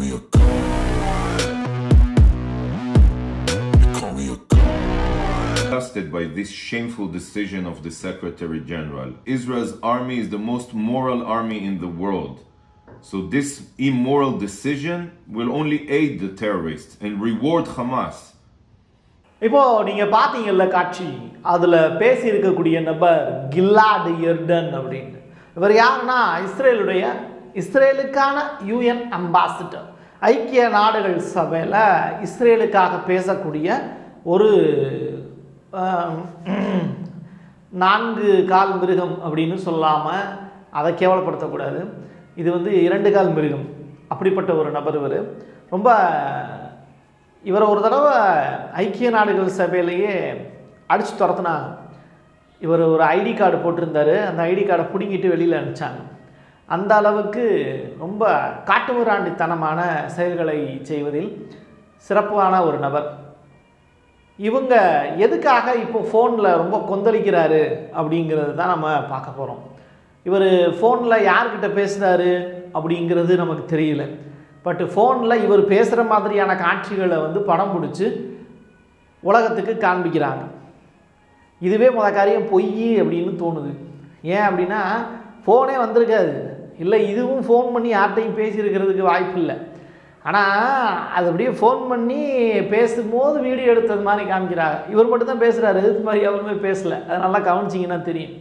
me a god. You call me a god. disgusted by this shameful decision of the Secretary General. Israel's army is the most moral army in the world. So, this immoral decision will only aid the terrorists and reward Hamas. இப்போ நீங்க பாத்தீங்கல்ல காட்சி அதுல பேசி இருக்கக்கூடிய நபர் கில்லாட் எர்டன் அப்படின்னு இவர் யாருன்னா இஸ்ரேலுடைய இஸ்ரேலுக்கான யூஎன் அம்பாசிடர் ஐக்கிய நாடுகள் சபையில் இஸ்ரேலுக்காக பேசக்கூடிய ஒரு ஆம், நான்கு கால் மிருகம் அப்படின்னு சொல்லாமல் அதை கேவலப்படுத்தக்கூடாது இது வந்து இரண்டு கால் மிருகம் அப்படிப்பட்ட ஒரு நபர் இவர் ரொம்ப இவரை ஒரு தடவை ஐக்கிய நாடுகள் சபையிலேயே அடித்து துரத்துனாங்க இவர் ஒரு ஐடி கார்டு போட்டிருந்தாரு அந்த ஐடி கார்டை பிடுங்கிட்டு வெளியில் அனுப்பிச்சாங்க அந்த அளவுக்கு ரொம்ப காட்டுமிராண்டித்தனமான செயல்களை செய்வதில் சிறப்பான ஒரு நபர் இவங்க எதுக்காக இப்போ ஃபோனில் ரொம்ப கொந்தளிக்கிறாரு அப்படிங்கிறது தான் நம்ம பார்க்க போகிறோம் இவர் ஃபோனில் யார்கிட்ட பேசுகிறாரு அப்படிங்கிறது நமக்கு தெரியல பட் ஃபோனில் இவர் பேசுகிற மாதிரியான காட்சிகளை வந்து படம் பிடிச்சி உலகத்துக்கு காண்பிக்கிறாங்க இதுவே முத காரியம் பொய் அப்படின்னு தோணுது ஏன் அப்படின்னா ஃபோனே வந்திருக்காது இல்லை இதுவும் ஃபோன் பண்ணி யார்கிட்டையும் பேசியிருக்கிறதுக்கு வாய்ப்பு இல்லை ஆனால் அது அப்படியே ஃபோன் பண்ணி பேசும்போது வீடியோ எடுத்தது மாதிரி காமிக்கிறாங்க இவர் மட்டும் தான் பேசுகிறாரு இது மாதிரி எவருமே பேசலை அது நல்லா கவனிச்சிங்கன்னா தெரியும்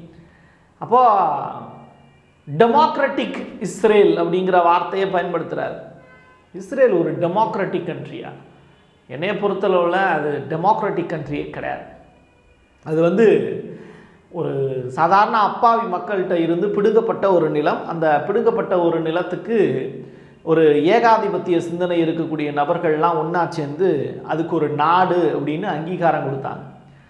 அப்போது டெமோக்ராட்டிக் இஸ்ரேல் அப்படிங்கிற வார்த்தையை பயன்படுத்துகிறார் இஸ்ரேல் ஒரு டெமோக்ராட்டிக் கண்ட்ரியா என்னைய பொறுத்தளவில் அது டெமோக்ராட்டிக் கண்ட்ரியே கிடையாது அது வந்து ஒரு சாதாரண அப்பாவி மக்கள்கிட்ட இருந்து பிடுங்கப்பட்ட ஒரு நிலம் அந்த பிடுங்கப்பட்ட ஒரு நிலத்துக்கு ஒரு ஏகாதிபத்திய சிந்தனை இருக்கக்கூடிய நபர்கள்லாம் ஒன்றா சேர்ந்து அதுக்கு ஒரு நாடு அப்படின்னு அங்கீகாரம் கொடுத்தாங்க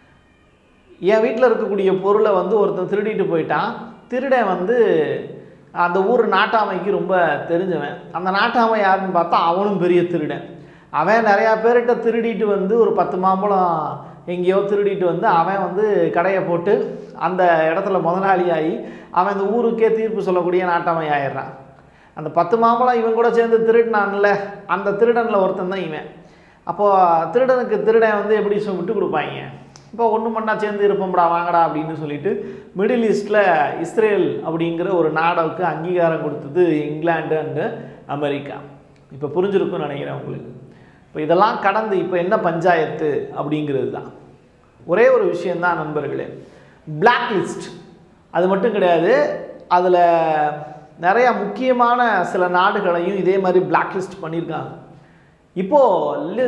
என் வீட்டில் இருக்கக்கூடிய பொருளை வந்து ஒருத்தன் திருடிட்டு போயிட்டான் திருடன் வந்து அந்த ஊர் நாட்டாமைக்கு ரொம்ப தெரிஞ்சவன் அந்த நாட்டாமை யாருன்னு பார்த்தா அவனும் பெரிய திருடன் அவன் நிறையா பேர்கிட்ட திருடிட்டு வந்து ஒரு பத்து மாம்பழம் எங்கேயோ திருடிட்டு வந்து அவன் வந்து கடையை போட்டு அந்த இடத்துல முதலாளியாகி அவன் இந்த ஊருக்கே தீர்ப்பு சொல்லக்கூடிய நாட்டாமை ஆயிடுறான் அந்த பத்து மாம்பழம் இவன் கூட சேர்ந்து திருடினான்ல அந்த திருடனில் ஒருத்தன் தான் இவன் அப்போது திருடனுக்கு திருடன் வந்து எப்படி சொ- விட்டு கொடுப்பாங்க இப்போ ஒன்று மண்ணா சேர்ந்து இருப்போம்டா வாங்கடா அப்படின்னு சொல்லிட்டு மிடில் ஈஸ்டில் இஸ்ரேல் அப்படிங்கிற ஒரு நாடுக்கு அங்கீகாரம் கொடுத்தது இங்கிலாந்து அண்டு அமெரிக்கா இப்போ புரிஞ்சிருக்கும்னு நினைக்கிறேன் உங்களுக்கு இப்போ இதெல்லாம் கடந்து இப்போ என்ன பஞ்சாயத்து அப்படிங்கிறது தான் ஒரே ஒரு விஷயந்தான் நண்பர்களே பிளாக் லிஸ்ட் அது மட்டும் கிடையாது அதில் நிறைய முக்கியமான சில நாடுகளையும் இதே மாதிரி பிளாக் லிஸ்ட் பண்ணியிருக்காங்க இப்போது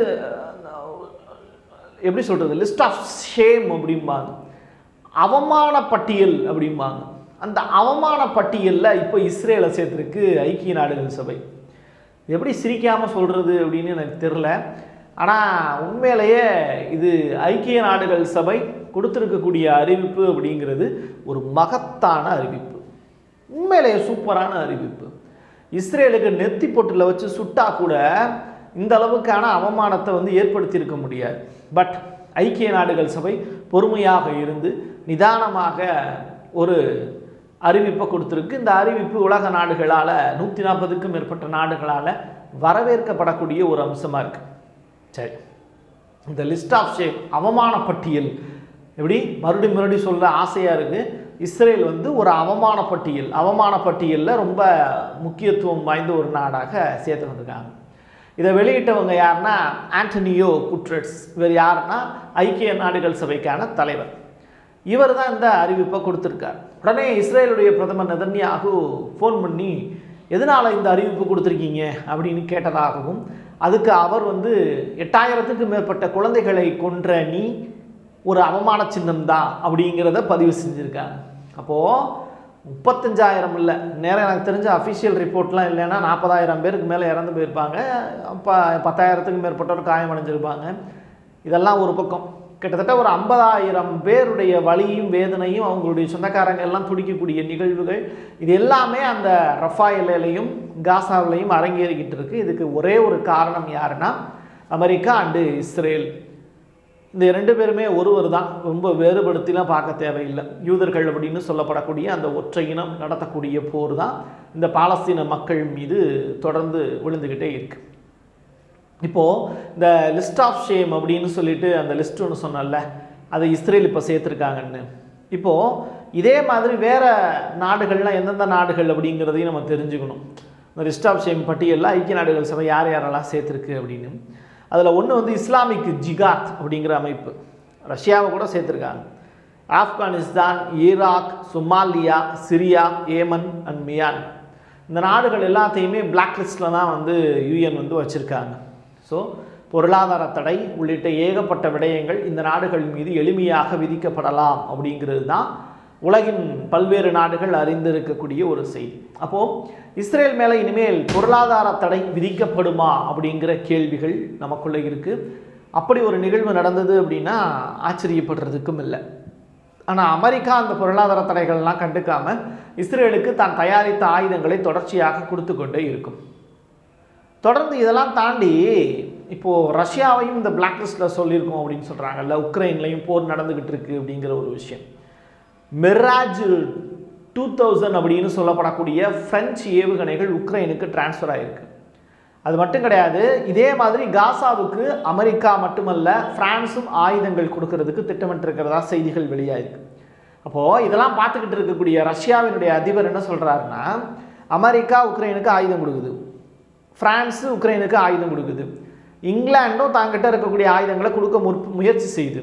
எப்படி சொல்கிறது லிஸ்ட் ஆஃப் ஷேம் அப்படிம்பாங்க அவமான பட்டியல் அப்படிம்பாங்க அந்த அவமான பட்டியலில் இப்போ இஸ்ரேலை சேர்த்துருக்கு ஐக்கிய நாடுகள் சபை இது எப்படி சிரிக்காமல் சொல்கிறது அப்படின்னு எனக்கு தெரில ஆனால் உண்மையிலேயே இது ஐக்கிய நாடுகள் சபை கொடுத்துருக்கக்கூடிய அறிவிப்பு அப்படிங்கிறது ஒரு மகத்தான அறிவிப்பு உண்மையிலேயே சூப்பரான அறிவிப்பு இஸ்ரேலுக்கு நெத்தி பொட்டில் வச்சு சுட்டா கூட இந்த அளவுக்கான அவமானத்தை வந்து ஏற்படுத்தியிருக்க முடியாது பட் ஐக்கிய நாடுகள் சபை பொறுமையாக இருந்து நிதானமாக ஒரு அறிவிப்பை கொடுத்துருக்கு இந்த அறிவிப்பு உலக நாடுகளால் நூற்றி நாற்பதுக்கும் மேற்பட்ட நாடுகளால் வரவேற்கப்படக்கூடிய ஒரு அம்சமாக இருக்குது சரி இந்த லிஸ்ட் ஆஃப் ஷேம் அவமான பட்டியல் எப்படி மறுபடியும் மறுபடியும் சொல்ல ஆசையாக இருக்குது இஸ்ரேல் வந்து ஒரு அவமான பட்டியல் அவமான பட்டியலில் ரொம்ப முக்கியத்துவம் வாய்ந்த ஒரு நாடாக சேர்த்து வந்திருக்காங்க இதை வெளியிட்டவங்க யாருன்னா ஆண்டனியோ குட்ரட்ஸ் இவர் யாருன்னா ஐக்கிய நாடுகள் சபைக்கான தலைவர் இவர் தான் இந்த அறிவிப்பை கொடுத்துருக்கார் உடனே இஸ்ரேலுடைய பிரதமர் நெதன்யாகு ஃபோன் பண்ணி எதனால் இந்த அறிவிப்பு கொடுத்துருக்கீங்க அப்படின்னு கேட்டதாகவும் அதுக்கு அவர் வந்து எட்டாயிரத்துக்கு மேற்பட்ட குழந்தைகளை கொன்ற நீ ஒரு அவமான சின்னம் தான் அப்படிங்கிறத பதிவு செஞ்சுருக்காங்க அப்போது முப்பத்தஞ்சாயிரம் இல்லை நேரம் எனக்கு தெரிஞ்ச அஃபிஷியல் ரிப்போர்ட்லாம் இல்லைன்னா நாற்பதாயிரம் பேருக்கு மேலே இறந்து போயிருப்பாங்க அப்போ பத்தாயிரத்துக்கு மேற்பட்டோர் காயமடைஞ்சிருப்பாங்க இதெல்லாம் ஒரு பக்கம் கிட்டத்தட்ட ஒரு ஐம்பதாயிரம் பேருடைய வலியும் வேதனையும் அவங்களுடைய சொந்தக்காரங்க எல்லாம் துடிக்கக்கூடிய நிகழ்வுகள் இது எல்லாமே அந்த ரஃபா எல்லையிலையும் காசாவிலையும் அரங்கேறிக்கிட்டு இருக்கு இதுக்கு ஒரே ஒரு காரணம் யாருன்னா அமெரிக்கா அண்டு இஸ்ரேல் இந்த ரெண்டு பேருமே ஒருவர் தான் ரொம்ப வேறுபடுத்திலாம் பார்க்க தேவையில்லை யூதர்கள் அப்படின்னு சொல்லப்படக்கூடிய அந்த ஒற்றை இனம் நடத்தக்கூடிய போர் தான் இந்த பாலஸ்தீன மக்கள் மீது தொடர்ந்து விழுந்துக்கிட்டே இருக்கு இப்போது இந்த லிஸ்ட் ஆஃப் ஷேம் அப்படின்னு சொல்லிட்டு அந்த லிஸ்ட் ஒன்று சொன்னல அதை இஸ்ரேல் இப்போ சேர்த்துருக்காங்கன்னு இப்போது இதே மாதிரி வேறு நாடுகள்லாம் எந்தெந்த நாடுகள் அப்படிங்கிறதையும் நம்ம தெரிஞ்சுக்கணும் இந்த லிஸ்ட் ஆஃப் ஷேம் பட்டியலில் ஐக்கிய நாடுகள் சபை யார் யாரெல்லாம் சேர்த்துருக்கு அப்படின்னு அதில் ஒன்று வந்து இஸ்லாமிக் ஜிகாத் அப்படிங்கிற அமைப்பு ரஷ்யாவை கூட சேர்த்துருக்காங்க Afghanistan Iraq Somalia Syria Yemen and மியான் இந்த நாடுகள் எல்லாத்தையுமே பிளாக் லிஸ்ட்டில் தான் வந்து யூஎன் வந்து வச்சுருக்காங்க ஸோ பொருளாதார தடை உள்ளிட்ட ஏகப்பட்ட விடயங்கள் இந்த நாடுகள் மீது எளிமையாக விதிக்கப்படலாம் அப்படிங்கிறது தான் உலகின் பல்வேறு நாடுகள் அறிந்திருக்கக்கூடிய ஒரு செய்தி அப்போது இஸ்ரேல் மேலே இனிமேல் பொருளாதார தடை விதிக்கப்படுமா அப்படிங்கிற கேள்விகள் நமக்குள்ளே இருக்குது அப்படி ஒரு நிகழ்வு நடந்தது அப்படின்னா ஆச்சரியப்படுறதுக்கும் இல்லை ஆனால் அமெரிக்கா அந்த பொருளாதார தடைகள்லாம் கண்டுக்காமல் இஸ்ரேலுக்கு தான் தயாரித்த ஆயுதங்களை தொடர்ச்சியாக கொடுத்து கொண்டே இருக்கும் தொடர்ந்து இதெல்லாம் தாண்டி இப்போது ரஷ்யாவையும் இந்த பிளாக் லிஸ்ட்டில் சொல்லியிருக்கோம் அப்படின்னு சொல்கிறாங்கல்ல உக்ரைன்லையும் போர் நடந்துக்கிட்டு இருக்கு அப்படிங்கிற ஒரு விஷயம் மிராஜ் டூ தௌசண்ட் அப்படின்னு சொல்லப்படக்கூடிய பிரெஞ்சு ஏவுகணைகள் உக்ரைனுக்கு டிரான்ஸ்ஃபர் ஆகிருக்கு அது மட்டும் கிடையாது இதே மாதிரி காசாவுக்கு அமெரிக்கா மட்டுமல்ல பிரான்ஸும் ஆயுதங்கள் கொடுக்கறதுக்கு திட்டமிட்டிருக்கிறதா செய்திகள் வெளியாயிருக்கு அப்போது இதெல்லாம் பார்த்துக்கிட்டு இருக்கக்கூடிய ரஷ்யாவினுடைய அதிபர் என்ன சொல்கிறாருன்னா அமெரிக்கா உக்ரைனுக்கு ஆயுதம் கொடுக்குது பிரான்ஸு உக்ரைனுக்கு ஆயுதம் கொடுக்குது இங்கிலாண்டும் தாங்கிட்ட இருக்கக்கூடிய ஆயுதங்களை கொடுக்க முற்ப முயற்சி செய்யுது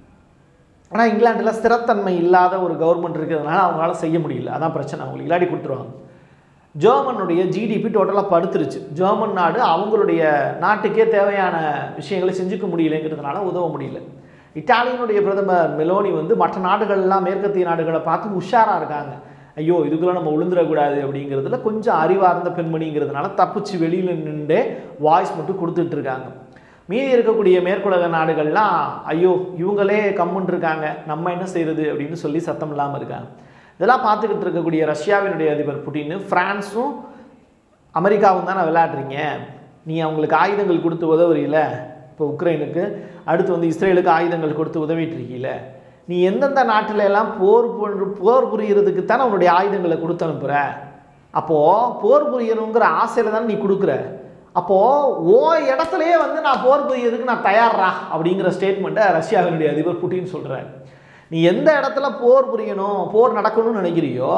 ஆனால் இங்கிலாண்டில் ஸ்திரத்தன்மை இல்லாத ஒரு கவர்மெண்ட் இருக்கிறதுனால அவங்களால செய்ய முடியல அதான் பிரச்சனை அவங்களுக்கு இல்லாடி கொடுத்துருவாங்க ஜெர்மனுடைய ஜிடிபி டோட்டலாக படுத்துருச்சு ஜெர்மன் நாடு அவங்களுடைய நாட்டுக்கே தேவையான விஷயங்களை செஞ்சுக்க முடியலைங்கிறதுனால உதவ முடியல இத்தாலியினுடைய பிரதமர் மெலோனி வந்து மற்ற நாடுகள்லாம் மேற்கத்திய நாடுகளை பார்த்து உஷாராக இருக்காங்க ஐயோ இதுக்குள்ள நம்ம விழுந்துடக்கூடாது அப்படிங்கிறதுல கொஞ்சம் அறிவார்ந்த பெண்மணிங்கிறதுனால தப்பிச்சு வெளியில் நின்று வாய்ஸ் மட்டும் கொடுத்துட்டு இருக்காங்க மீதி இருக்கக்கூடிய மேற்குலக நாடுகள்லாம் ஐயோ இவங்களே கம்முன்னு இருக்காங்க நம்ம என்ன செய்யறது அப்படின்னு சொல்லி சத்தம் இல்லாமல் இருக்காங்க இதெல்லாம் பார்த்துக்கிட்டு இருக்கக்கூடிய ரஷ்யாவினுடைய அதிபர் புட்டின்னு ஃப்ரான்ஸும் அமெரிக்காவும் தானே விளையாடுறீங்க நீ அவங்களுக்கு ஆயுதங்கள் கொடுத்து உதவுறீல இப்போ உக்ரைனுக்கு அடுத்து வந்து இஸ்ரேலுக்கு ஆயுதங்கள் கொடுத்து உதவிட்டு இருக்கீல நீ எந்தெந்த நாட்டில எல்லாம் போர் போன்று போர் புரியறதுக்கு தானே உன்னுடைய ஆயுதங்களை கொடுத்து அனுப்புகிற அப்போது போர் புரியணுங்கிற ஆசையில் தானே நீ கொடுக்குற அப்போது ஓ இடத்துலையே வந்து நான் போர் புரியறதுக்கு நான் தயார்றா அப்படிங்கிற ஸ்டேட்மெண்ட்டை ரஷ்யாவினுடைய அதிபர் புட்டின்னு சொல்கிறார் நீ எந்த இடத்துல போர் புரியணும் போர் நடக்கணும்னு நினைக்கிறியோ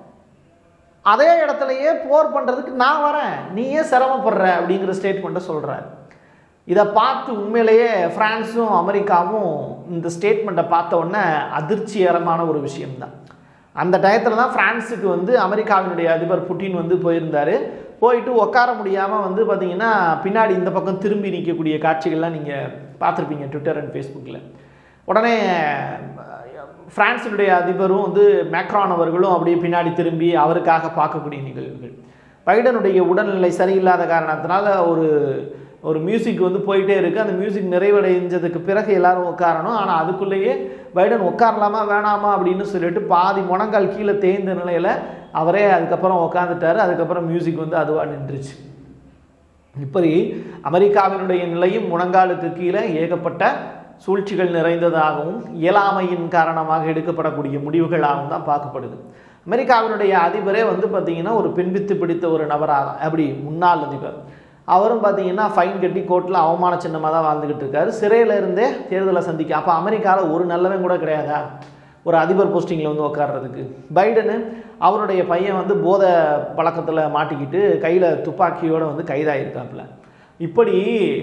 அதே இடத்துலையே போர் பண்ணுறதுக்கு நான் வரேன் நீ ஏன் சிரமப்படுற அப்படிங்கிற ஸ்டேட்மெண்ட்டை சொல்கிறார் இதை பார்த்து உண்மையிலேயே ஃப்ரான்ஸும் அமெரிக்காவும் இந்த ஸ்டேட்மெண்ட்டை பார்த்த உடனே அதிர்ச்சிகரமான ஒரு விஷயம்தான் அந்த டயத்தில் தான் ஃப்ரான்ஸுக்கு வந்து அமெரிக்காவினுடைய அதிபர் புட்டின் வந்து போயிருந்தார் போயிட்டு உட்கார முடியாமல் வந்து பார்த்தீங்கன்னா பின்னாடி இந்த பக்கம் திரும்பி நிற்கக்கூடிய காட்சிகள்லாம் நீங்கள் பார்த்துருப்பீங்க ட்விட்டர் அண்ட் ஃபேஸ்புக்கில் உடனே பிரான்சினுடைய அதிபரும் வந்து மேக்ரான் அவர்களும் அப்படியே பின்னாடி திரும்பி அவருக்காக பார்க்கக்கூடிய நிகழ்வுகள் பைடனுடைய உடல்நிலை சரியில்லாத காரணத்தினால ஒரு ஒரு மியூசிக் வந்து போயிட்டே இருக்குது அந்த மியூசிக் நிறைவடைஞ்சதுக்கு பிறகு எல்லாரும் உட்காரணும் ஆனால் அதுக்குள்ளேயே பைடன் உட்காரலாமா வேணாமா அப்படின்னு சொல்லிட்டு பாதி முழங்கால் கீழே தேய்ந்த நிலையில் அவரே அதுக்கப்புறம் உட்காந்துட்டாரு அதுக்கப்புறம் மியூசிக் வந்து அதுவாக நின்றுச்சு இப்படி அமெரிக்காவினுடைய நிலையும் முழங்காலுக்கு கீழே ஏகப்பட்ட சூழ்ச்சிகள் நிறைந்ததாகவும் இயலாமையின் காரணமாக எடுக்கப்படக்கூடிய முடிவுகளாகவும் தான் பார்க்கப்படுது அமெரிக்காவினுடைய அதிபரே வந்து பார்த்திங்கன்னா ஒரு பெண்பித்து பிடித்த ஒரு நபராக அப்படி முன்னாள் அதிபர் அவரும் பார்த்தீங்கன்னா ஃபைன் கட்டி கோர்ட்டில் அவமான சின்னமாக தான் வாழ்ந்துக்கிட்டு இருக்காரு சிறையில் இருந்தே தேர்தலை சந்திக்க அப்போ அமெரிக்காவில் ஒரு நல்லவன் கூட கிடையாதா ஒரு அதிபர் போஸ்டிங்கில் வந்து உட்கார்றதுக்கு பைடனு அவருடைய பையன் வந்து போத பழக்கத்தில் மாட்டிக்கிட்டு கையில் துப்பாக்கியோடு வந்து கைதாகிருக்காப்புல இப்படி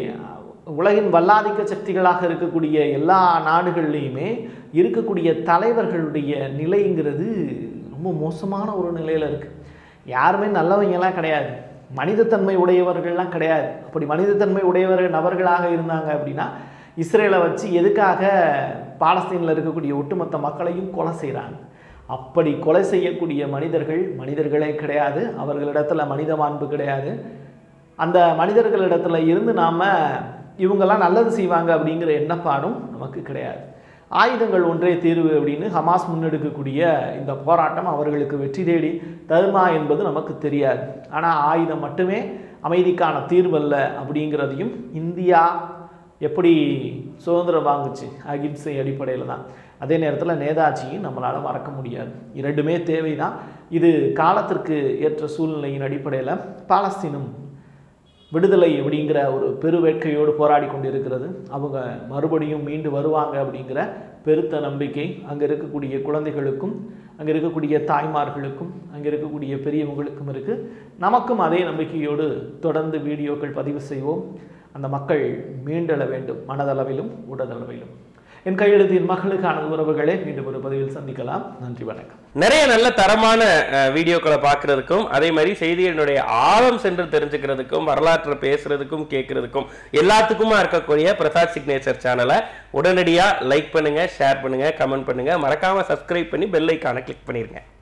உலகின் வல்லாதிக்க சக்திகளாக இருக்கக்கூடிய எல்லா நாடுகள்லேயுமே இருக்கக்கூடிய தலைவர்களுடைய நிலைங்கிறது ரொம்ப மோசமான ஒரு நிலையில் இருக்குது யாருமே நல்லவங்கெல்லாம் கிடையாது மனிதத்தன்மை உடையவர்கள்லாம் கிடையாது அப்படி மனிதத்தன்மை உடையவர்கள் நபர்களாக இருந்தாங்க அப்படின்னா இஸ்ரேலை வச்சு எதுக்காக பாலஸ்தீனில் இருக்கக்கூடிய ஒட்டுமொத்த மக்களையும் கொலை செய்கிறாங்க அப்படி கொலை செய்யக்கூடிய மனிதர்கள் மனிதர்களே கிடையாது அவர்களிடத்துல மனித மாண்பு கிடையாது அந்த மனிதர்களிடத்துல இருந்து நாம் இவங்கெல்லாம் நல்லது செய்வாங்க அப்படிங்கிற எண்ணப்பாடும் நமக்கு கிடையாது ஆயுதங்கள் ஒன்றே தீர்வு அப்படின்னு ஹமாஸ் முன்னெடுக்கக்கூடிய இந்த போராட்டம் அவர்களுக்கு வெற்றி தேடி தருமா என்பது நமக்கு தெரியாது ஆனால் ஆயுதம் மட்டுமே அமைதிக்கான தீர்வல்ல அப்படிங்கிறதையும் இந்தியா எப்படி சுதந்திரம் வாங்குச்சு அகிம்சை அடிப்படையில் தான் அதே நேரத்தில் நேதாஜியும் நம்மளால் மறக்க முடியாது இரண்டுமே தேவைதான் இது காலத்திற்கு ஏற்ற சூழ்நிலையின் அடிப்படையில் பாலஸ்தீனும் விடுதலை அப்படிங்கிற ஒரு பெருவேட்கையோடு போராடி கொண்டிருக்கிறது அவங்க மறுபடியும் மீண்டு வருவாங்க அப்படிங்கிற பெருத்த நம்பிக்கை அங்கே இருக்கக்கூடிய குழந்தைகளுக்கும் அங்கே இருக்கக்கூடிய தாய்மார்களுக்கும் அங்கே இருக்கக்கூடிய பெரியவங்களுக்கும் இருக்குது நமக்கும் அதே நம்பிக்கையோடு தொடர்ந்து வீடியோக்கள் பதிவு செய்வோம் அந்த மக்கள் மீண்டெழ வேண்டும் மனதளவிலும் உடலளவிலும் என் கையெழுத்தின் மகளுக்கான உறவுகளே மீண்டும் ஒரு பதிவில் சந்திக்கலாம் நன்றி வணக்கம் நிறைய நல்ல தரமான அஹ், வீடியோக்களை பார்க்கறதுக்கும் அதே மாதிரி செய்திகளினுடைய ஆழம் சென்று தெரிஞ்சுக்கிறதுக்கும் வரலாற்றை பேசுறதுக்கும் கேட்கறதுக்கும் எல்லாத்துக்குமா இருக்கக்கூடிய பிரசாத் சிக்னேச்சர் சேனலை உடனடியாக லைக் பண்ணுங்க ஷேர் பண்ணுங்க கமெண்ட் பண்ணுங்க மறக்காம சப்ஸ்கிரைப் பண்ணி பெல் ஐக்கானை கிளிக் பண்ணிருங்க